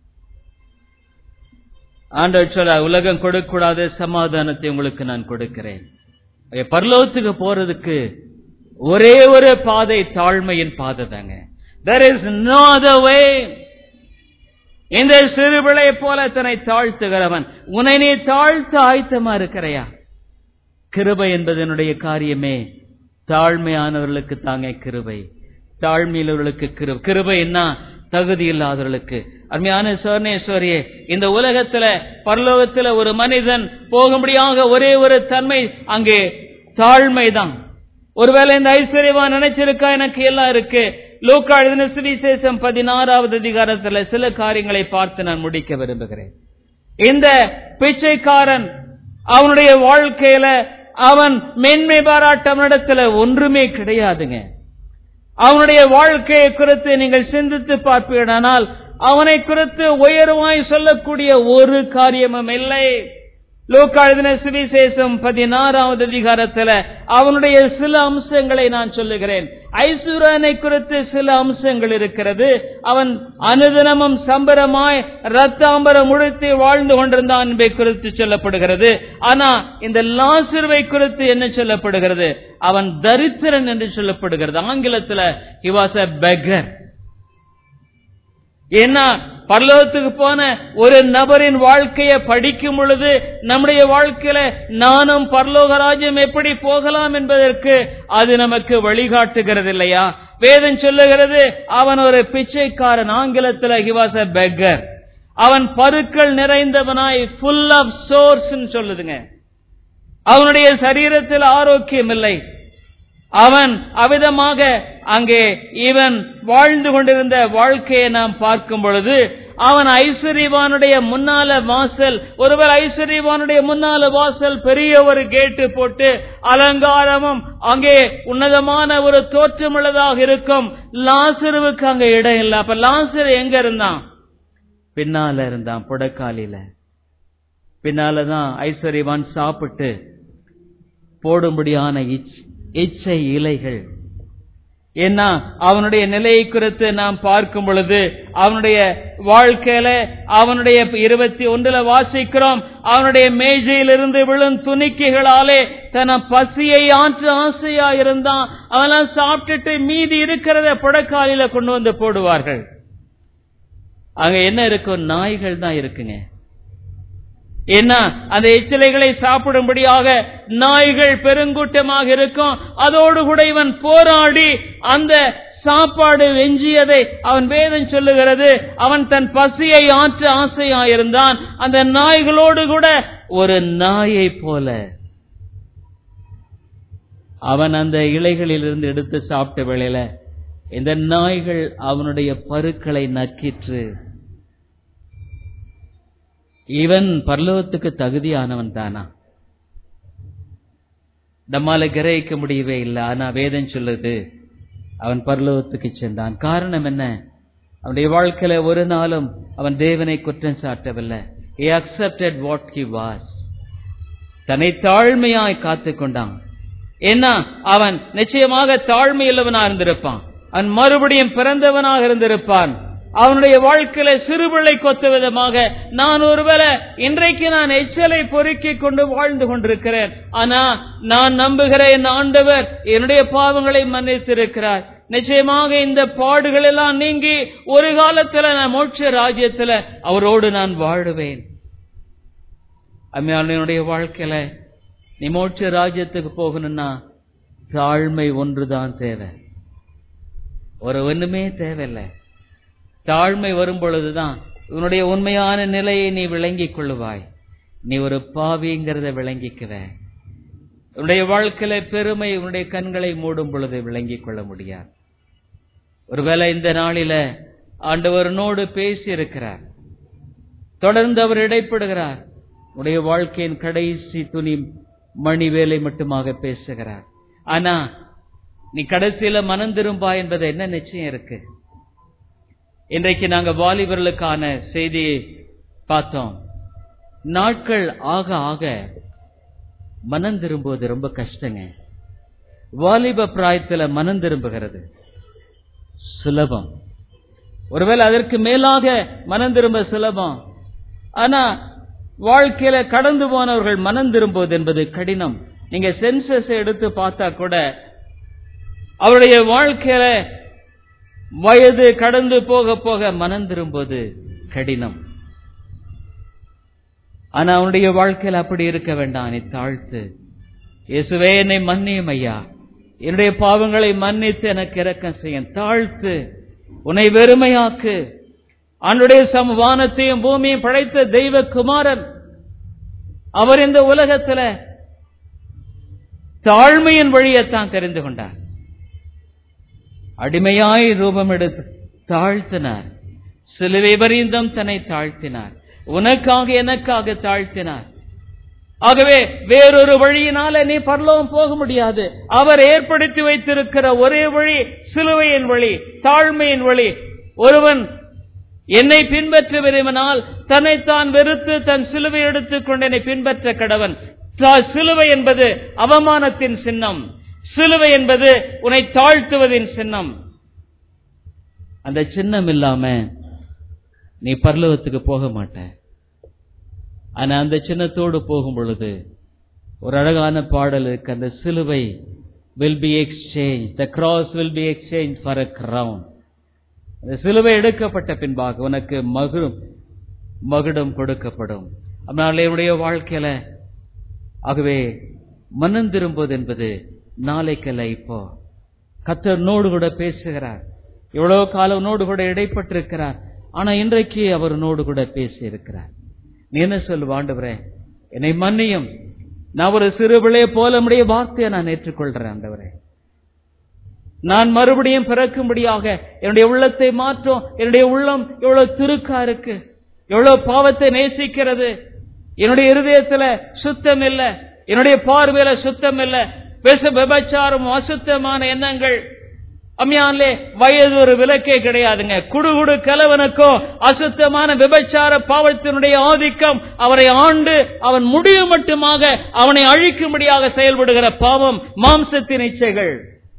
ஆண்டவர் சொல்ல உலகம் கொடுக்கூடாத சமாதானத்தை உங்களுக்கு நான் கொடுக்கிறேன் பரலோகத்துக்கு போறதுக்கு ஒரே ஒரு பாதை தாழ்மையின் பாதை தாங்க there is no other way இந்த சிறுபிளை போல தன்னை தாழ்த்துகிறவன் உன்னை நீ தாழ்த்த ஆயத்தமா இருக்கிறையா கிருபை என்பதனுடைய காரியமே தாழ்மையானவர்களுக்கு தாங்க கிருபை தாழ்மையுள்ளவர்களுக்கு கிருபை கிருபைன்னா தகுதி இல்லாதவர்களுக்கு அருமையான சோர்ணேஸ்வரியே இந்த உலகத்துல பரலோகத்துல ஒரு மனிதன் போகும்படியாக ஒரே ஒரு தன்மை அங்கே தாழ்மைதான் ஒருவேளை இந்த ஐஸ்வர்யவான் நினைச்சிருக்கா எனக்கு எல்லாம் இருக்கு லோக்கா எழுதின சுவிசேஷம் பதினாறாவது அதிகாரத்துல சில காரியங்களை பார்த்து நான் முடிக்க விரும்புகிறேன் இந்த பிச்சைக்காரன் அவனுடைய வாழ்க்கையில அவன் மேன்மை பாராட்டம் இடத்துல ஒன்றுமே கிடையாதுங்க அவனுடைய வாழ்க்கையை குறித்து நீங்கள் சிந்தித்து பார்ப்பீடானால் அவனை குறித்து உயர்வாய் சொல்லக்கூடிய ஒரு காரியமும் இல்லை லோக்காழுதின சுவிசேஷம் பதினாறாவது அதிகாரத்தில் அவனுடைய சில அம்சங்களை நான் சொல்லுகிறேன் ஐசுரனை குறித்து சில அம்சங்கள் இருக்கிறது அவன் அனுதினமும் சம்பரமாய் ரத்தாம்பரம் உடுத்தி வாழ்ந்து கொண்டிருந்தான் என்பதை குறித்து சொல்லப்படுகிறது ஆனா இந்த லாசிர்வை குறித்து என்ன சொல்லப்படுகிறது அவன் தரித்திரன் என்று சொல்லப்படுகிறது ஆங்கிலத்தில் he was a beggar ஏன்னா பரலோகத்துக்கு போன ஒரு நபரின் வாழ்க்கையை படிக்கும் பொழுது நம்முடைய வாழ்க்கையில நானும் பரலோக ராஜ்யம் எப்படி போகலாம் என்பதற்கு அது நமக்கு வழிகாட்டுகிறது இல்லையா வேதம் சொல்லுகிறது அவன் ஒரு பிச்சைக்காரன் ஆங்கிலத்தில் he was a beggar அவன் பருக்கள் நிறைந்தவனாய் ஃபுல் ஆஃப் சோர்ஸ் சொல்லுதுங்க அவனுடைய சரீரத்தில் ஆரோக்கியம் இல்லை அவன் அவிதமாக அங்கே இவன் வாழ்ந்து கொண்டிருந்த வாழ்க்கையை நாம் பார்க்கும் பொழுது அவன் ஐஸ்வர்யவானுடைய முன்னால வாசல் ஒருவர் ஐஸ்வர்யவானுடைய முன்னால வாசல் பெரிய ஒரு கேட்டு போட்டு அலங்காரமும் அங்கே உன்னதமான ஒரு தோற்றமுள்ளதாக இருக்கும் லாசருவுக்கு அங்க இடம் இல்லை அப்ப லாசர் எங்க இருந்தான் பின்னால இருந்தான் புடக்காலில பின்னாலதான் ஐஸ்வர்யவான் சாப்பிட்டு போடும்படியான இச்சை இலைகள் ஏன்னா அவனுடைய நிலையை குறித்து நாம் பார்க்கும் பொழுது அவனுடைய வாழ்க்கையில அவனுடைய இருபத்தி ஒன்றுல வாசிக்கிறோம் அவனுடைய மேஜையிலிருந்து விழும் துணிக்கைகளாலே தன பசியை ஆற்று ஆசையா இருந்தான் அவெல்லாம் சாப்பிட்டுட்டு மீதி இருக்கிறத புடக்காலில கொண்டு வந்து போடுவார்கள் அங்க என்ன இருக்கும் நாய்கள் தான் இருக்குங்க என்ன அந்த எச்சிலைகளை சாப்பிடும்படியாக நாய்கள் பெருங்கூட்டமாக இருக்கும் அதோடு கூட இவன் போராடி அந்த சாப்பாடு வெஞ்சியதை அவன் வேதம் சொல்லுகிறது அவன் தன் பசியை ஆற்ற ஆசையாயிருந்தான் அந்த நாய்களோடு கூட ஒரு நாயை போல அவன் அந்த இலைகளிலிருந்து எடுத்து சாப்பிட்ட வேளையில இந்த நாய்கள் அவனுடைய பருக்களை நக்கிற்று இவன் பரலோகத்துக்கு தகுதியானவன் தானா நம்மால கிரகிக்க முடியவே இல்லை ஆனா வேதம் சொல்லுது அவன் பரலோகத்துக்கு சென்றான் காரணம் என்ன அவனுடைய வாழ்க்கையில ஒரு நாளும் அவன் தேவனை குற்றம் சாட்டவில்லை he accepted what he was தன்னை தாழ்மையாய் காத்துக் கொண்டான் என்ன அவன் நிச்சயமாக தாழ்மையுள்ளவனா இருந்திருப்பான் அவன் மறுபடியும் பிறந்தவனாக இருந்திருப்பான் அவனுடைய வாழ்க்கையில சிறுபிள்ளை கொத்த விதமாக நான் ஒருவேளை இன்றைக்கு நான் எச்சலை பொறுக்கிக் கொண்டு வாழ்ந்து கொண்டிருக்கிறேன் ஆனா நான் நம்புகிற என் ஆண்டவர் என்னுடைய பாவங்களை மன்னித்திருக்கிறார் நிச்சயமாக இந்த பாடுகள் எல்லாம் நீங்கி ஒரு காலத்துல நான் மோட்ச ராஜ்யத்துல அவரோடு நான் வாழுவேன் அம்மையாளனுடைய வாழ்க்கையில நீ மோட்ச ராஜ்யத்துக்கு போகணும்னா தாழ்மை ஒன்றுதான் தேவை ஒரு ஒண்ணுமே தேவையில்லை தாழ்மை வரும் பொழுதுதான் உன்னுடைய உண்மையான நிலையை நீ விளங்கிக் கொள்ளுவாய் நீ ஒரு பாவிங்கிறத விளங்கிக்குவ உன்னுடைய வாழ்க்கையில பெருமை உன்னுடைய கண்களை மூடும் பொழுது விளங்கிக் கொள்ள முடியாது ஒருவேளை இந்த நாளில ஆண்டவரனோடு பேசி இருக்கிறார் தொடர்ந்து அவர் இடைப்படுகிறார் உடைய வாழ்க்கையின் கடைசி துணி மணி வேலை மட்டுமாக பேசுகிறார் ஆனா நீ கடைசியில மனம் திரும்பா என்பது என்ன நிச்சயம் இருக்கு இன்றைக்கு நாங்க வாலிபர்களுக்கான செய்தியை பார்த்தோம் நாட்கள் ஆக ஆக மனம் திரும்புவது ரொம்ப கஷ்டங்க வாலிப பிராயத்துல மனம் திரும்புகிறது சுலபம் ஒருவேளை அதற்கு மேலாக மனம் திரும்ப சுலபம் ஆனா வாழ்க்கையில கடந்து போனவர்கள் மனம் திரும்புவது என்பது கடினம் நீங்க சென்சஸ் எடுத்து பார்த்தா கூட அவருடைய வாழ்க்கையில வயது கடந்து போக போக மனம் திரும்புவது கடினம் ஆனா அவனுடைய வாழ்க்கையில் அப்படி இருக்க வேண்டாம் நீ தாழ்த்து இயேசுவே என்னை மன்னியும் ஐயா என்னுடைய பாவங்களை மன்னித்து எனக்கு இரக்கம் செய்ய தாழ்த்து உன்னை வெறுமையாக்கு அவனுடைய சமவானத்தையும் பூமியும் படைத்த தெய்வ குமாரன் அவர் இந்த உலகத்துல தாழ்மையின் வழியைத்தான் தெரிந்து கொண்டார் அடிமையாய் ரூபம் எடுத்து தாழ்த்தினார் சிலுவை பரிந்தம் தன்னை தாழ்த்தினார் உனக்காக எனக்காக தாழ்த்தினார் ஆகவே வேறொரு வழியினால நீ பரலோகம் போக முடியாது அவர் ஏற்படுத்தி வைத்திருக்கிற ஒரே வழி சிலுவையின் வழி தாழ்மையின் வழி ஒருவன் என்னை பின்பற்ற விரும்பினால் தன்னைத்தான் வெறுத்து தன் சிலுவை எடுத்துக் கொண்டு என்னை பின்பற்ற கடவன் சிலுவை என்பது அவமானத்தின் சின்னம் சிலுவை என்பது உன்னை தாழ்த்துவதின் சின்னம் அந்த சின்னம் இல்லாம நீ பரலோகத்துக்கு போக மாட்ட ஆனா அந்த சின்னத்தோடு போகும் பொழுது ஒரு அழகான பாடல் இருக்கு அந்த சிலுவை will be exchange the cross will be exchange for a crown அந்த சிலுவை எடுக்கப்பட்ட பின்பாக உனக்கு மகுடும் மகுடம் கொடுக்கப்படும் அதனால என்னுடைய வாழ்க்கையில ஆகவே மனம் திரும்புவது என்பது நாளைக்கல்ல இப்போ கத்தர் நோடு கூட பேசுகிறார் எவ்வளவு காலம் நோடு கூட இடைப்பட்டிருக்கிறார் ஆனா இன்றைக்கு அவர் நோடு கூட பேசி இருக்கிறார் நீ என்ன சொல்லுவ ஆண்டவரே என்னை மன்னியும் நான் ஒரு சிறு பிள்ளைய போல உடைய வார்த்தையை நான் ஏற்றுக்கொள்றேன் ஆண்டவரே நான் மறுபடியும் பிறக்கும்படியாக என்னுடைய உள்ளத்தை மாற்றும் என்னுடைய உள்ளம் எவ்வளவு திருக்கா இருக்கு எவ்வளவு பாவத்தை நேசிக்கிறது என்னுடைய இருதயத்துல சுத்தம் இல்ல என்னுடைய பார்வையில சுத்தம் இல்ல பேச விபச்சாரம் அசுத்தமான எண்ணங்கள் அம்மியான்லே வயது ஒரு விலக்கே கிடையாதுங்க குடுகுடு கலவனுக்கும் அசுத்தமான விபச்சார பாவத்தினுடைய ஆதிக்கம் அவரை ஆண்டு அவன் முடிவு மட்டுமாக அவனை அழிக்கும்படியாக செயல்படுகிற பாவம் மாம்சத்தின் இச்சைகள்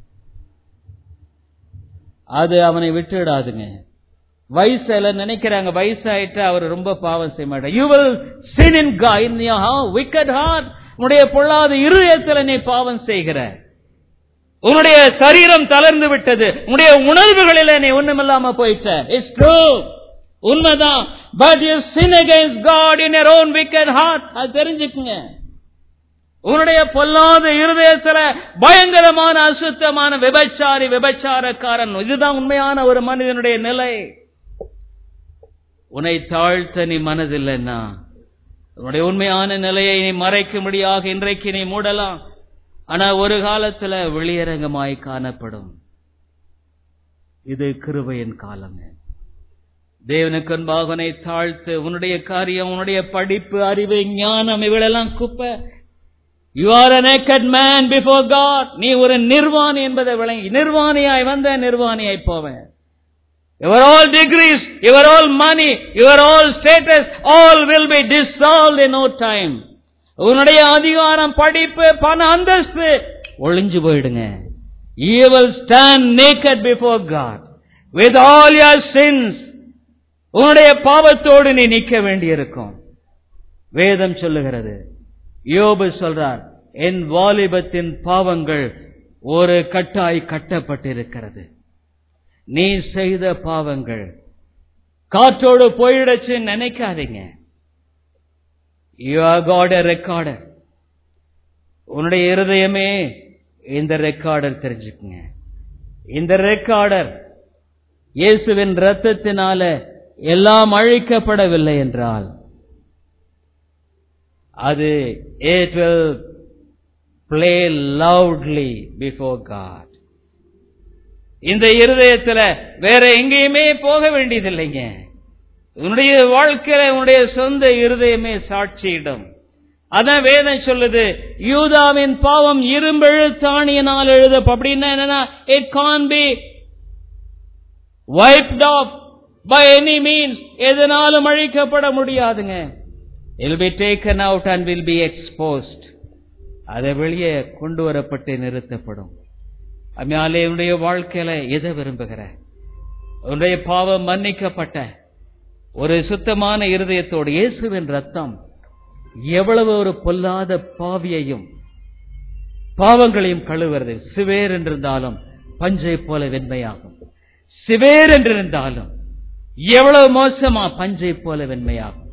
அது அவனை விட்டுடாதுங்க வயசுல நினைக்கிறாங்க வயசாயிட்டு அவர் ரொம்ப பாவம் செய்ய மாட்டார் you will sin in in wicked heart உன்னுடைய பொல்லாத இருதயத்தில் நீ பாவம் செய்கிற உன்னுடைய சரீரம் தளர்ந்து விட்டது உன்னுடைய உணர்வுகளில நீ ஒண்ணுமில்லாம போயிட்ட இட்ஸ் ட்ரூ உண்மைதான் but you sin against God in your own wicked heart அது தெரிஞ்சுக்குங்க உன்னுடைய பொல்லாத இருதயத்துல பயங்கரமான அசுத்தமான விபச்சாரி விபச்சாரக்காரன் இதுதான் உண்மையான ஒரு மனிதனுடைய நிலை உன்னை தாழ்த்த நீ மனதில்லைன்னா உன்னுடைய உண்மையான நிலையை நீ மறைக்கும்படியாக இன்றைக்கு நீ மூடலாம் ஆனா ஒரு காலத்துல வெளியரங்கமாய் காணப்படும் இது கிருபையின் காலம் தேவனுக்கு அன்பாக உன்னை தாழ்த்து உன்னுடைய காரியம் உன்னுடைய படிப்பு அறிவு ஞானம் இவளெல்லாம் குப்பை you are a naked man before God நீ ஒரு நிர்வாணி என்பதை விளங்கி நிர்வாணியாய் வந்த நிர்வாணியாய் போவேன் Your all degrees, your all money, your all status, all will be dissolved in no time. உன்னுடைய அதிகாரம் படிப்பு பண அந்தஸ்து ஒளிஞ்சு போயிடுங்க you will stand naked before God with all your sins உன்னுடைய பாவத்தோடு நீ நிற்க வேண்டியிருக்கும் வேதம் சொல்லுகிறது யோபு சொல்றார் என் வாலிபத்தின் பாவங்கள் ஒரு கட்டாய் கட்டப்பட்டிருக்கிறது நீ செய்த பாவங்கள் காற்றோடு போயிடச்சு நினைக்காதீங்க you are got a recorder உன்னுடைய இருதயமே இந்த ரெக்கார்டர் தெரிஞ்சுக்குங்க இந்த ரெக்கார்டர் இயேசுவின் ரத்தத்தினால எல்லாம் அழிக்கப்படவில்லை என்றால் அது it will play loudly before God இந்த இருதயத்துல வேற எங்கேயுமே போக வேண்டியதில்லைங்க உன்னுடைய வாழ்க்கையில உன்னுடைய சொந்த இருதயமே சாட்சியிடும் அதான் வேதம் சொல்லுது யூதாவின் பாவம் இரும்பெழுத்தாணியினால் எழுத அப்படின்னா என்னன்னா it can be wiped off by any means எதனாலும் அழிக்கப்பட முடியாதுங்க will be taken out and will be exposed அதை வெளியே கொண்டு வரப்பட்டு நிறுத்தப்படும் அம்மையாலே உன்னுடைய வாழ்க்கையில எதை விரும்புகிற உன்னுடைய பாவம் மன்னிக்கப்பட்ட ஒரு சுத்தமான இருதயத்தோடு இயேசுவின் ரத்தம் எவ்வளவு ஒரு பொல்லாத பாவியையும் பாவங்களையும் கழுவுறது சிவேர் என்றிருந்தாலும் பஞ்சை போல வெண்மையாகும் சிவேர் என்றிருந்தாலும் எவ்வளவு மோசமா பஞ்சை போல வெண்மையாகும்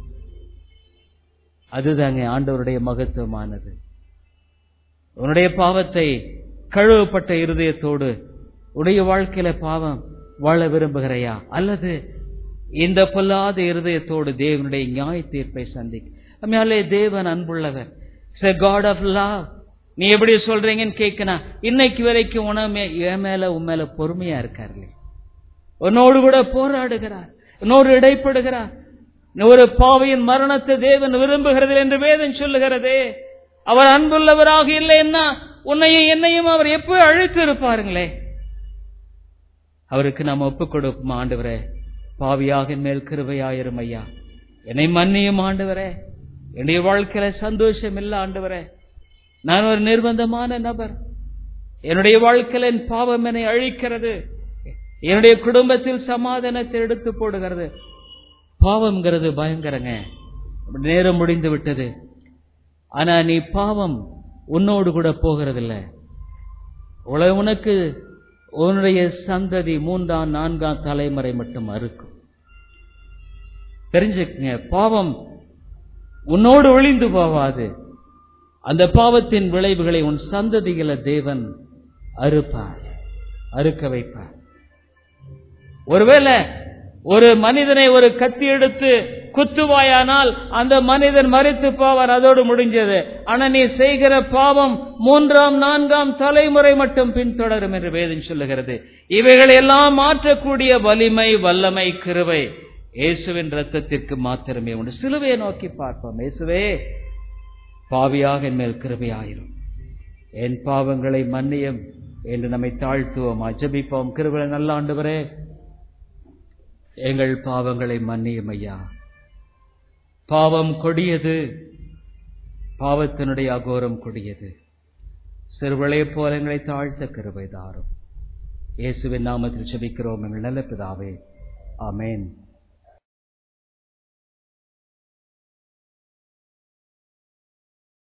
அதுதாங்க ஆண்டவருடைய மகத்துவமானது உன்னுடைய பாவத்தை கழுவப்பட்ட இருதயத்தோடு உடைய வாழ்க்கையில பாவம் வாழ விரும்புகிறையா அல்லது இந்த பொல்லாத இருதயத்தோடு தேவனுடைய நியாய தீர்ப்பை சந்திக்க அம்மையாலே தேவன் அன்புள்ளவர் காட் ஆஃப் லவ் நீ எப்படி சொல்றீங்கன்னு கேட்கணும் இன்னைக்கு வரைக்கும் உன என் மேல உன் மேல பொறுமையா இருக்காருல்ல உன்னோடு கூட போராடுகிறார் உன்னோடு இடைப்படுகிறார் ஒரு பாவையின் மரணத்தை தேவன் விரும்புகிறது என்று வேதம் சொல்லுகிறதே அவர் அன்புள்ளவராக இல்லைன்னா உன்னையும் என்னையும் அவர் எப்போ அழைத்து இருப்பாருங்களே அவருக்கு நாம் ஒப்புக் கொடுப்போம் ஆண்டவரே பாவியாக மேல் கிருபையாயிரும் ஐயா என்னை மன்னியும் ஆண்டவரே என்னுடைய வாழ்க்கையில சந்தோஷம் இல்ல ஆண்டவரே நான் ஒரு நிர்பந்தமான நபர் என்னுடைய வாழ்க்கையில என் பாவம் என்னை அழிக்கிறது என்னுடைய குடும்பத்தில் சமாதானத்தை எடுத்து போடுகிறது பாவம்ங்கிறது பயங்கரங்க நேரம் முடிந்து விட்டது ஆனா நீ பாவம் உன்னோடு கூட போகிறதில்ல உனக்கு உன்னுடைய சந்ததி மூன்றாம் நான்காம் தலைமுறை மட்டும் அறுக்கும் தெரிஞ்சுக்கங்க பாவம் உன்னோடு ஒளிந்து போவாது அந்த பாவத்தின் விளைவுகளை உன் சந்ததிகளை தேவன் அறுப்பார் அறுக்க வைப்பார் ஒருவேளை ஒரு மனிதனை ஒரு கத்தி எடுத்து குத்துவாயானால் அந்த மனிதன் மறித்து போவார் அதோடு முடிஞ்சது ஆனா நீ செய்கிற பாவம் மூன்றாம் நான்காம் தலைமுறை மட்டும் பின்தொடரும் என்று வேதம் சொல்லுகிறது இவைகளை எல்லாம் மாற்றக்கூடிய வலிமை வல்லமை கிருவை இயேசுவின் ரத்தத்திற்கு மாத்திரமே உண்டு சிலுவையை நோக்கி பார்ப்போம் இயேசுவே பாவியாக என் மேல் கிருபையாயிரும் என் பாவங்களை மன்னியும் என்று நம்மை தாழ்த்துவோம் அஜபிப்போம் கிருபை நல்ல ஆண்டவரே எங்கள் பாவங்களை மன்னியும் ஐயா பாவம் கொடியது பாவத்தினுடைய அகோரம் கொடியது சிறுவளை போல எங்களை தாழ்த்த கிருபை தாரும் இயேசுவின் நாமத்தில் செபிக்கிறோம் எங்கள் நல்ல பிதாவே ஆமேன்